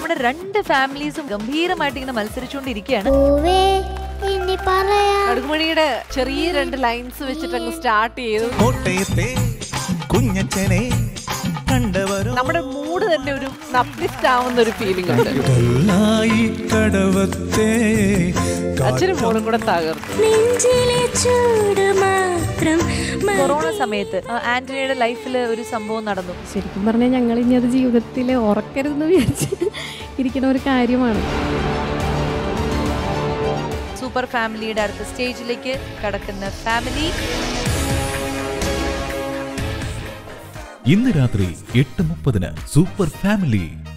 നമ്മുടെ രണ്ട് ഫാമിലീസും ഗംഭീരമായിട്ട് ഇങ്ങനെ മത്സരിച്ചുകൊണ്ടിരിക്കുകയാണ് പൂവേ ഇനി പറയാ കടുകുമണിയുടെ ചെറിയ രണ്ട് ലൈൻസ് വെച്ചിട്ട് അങ്ങ് സ്റ്റാർട്ട് ചെയ്തു കോട്ടയത്തെ കുഞ്ഞച്ചനെ കണ്ടവരോ നമ്മുടെ മൂഡ് തന്നെ ഒരു അപ്ലിഫ്റ്റ് ആവുന്ന ഒരു ഫീലിംഗ് ഉണ്ട് കല്ലായി കടവത്തെ അച്ഛനും മോളും കൂടെ തകർന്നു നെഞ്ചിലെ ചൂട് മാത്രം കൊറോണ സമയത്ത് ആ, ആന്റണിയുടെ ലൈഫിൽ ഒരു സംഭവം നടന്നു ശരിക്കും പറഞ്ഞാൽ ഞങ്ങൾ ഇനി അത് ജീവിതത്തിൽ ഓർക്കരുതെന്ന് വിചാരിച്ച് ഇരിക്കുന്ന ഒരു കാര്യമാണ് സൂപ്പർ ഫാമിലിയുടെ അടുത്ത സ്റ്റേജിലേക്ക് കടക്കുന്ന ഫാമിലി ഇന്ന് രാത്രി എട്ട് മുപ്പതിന് സൂപ്പർ ഫാമിലി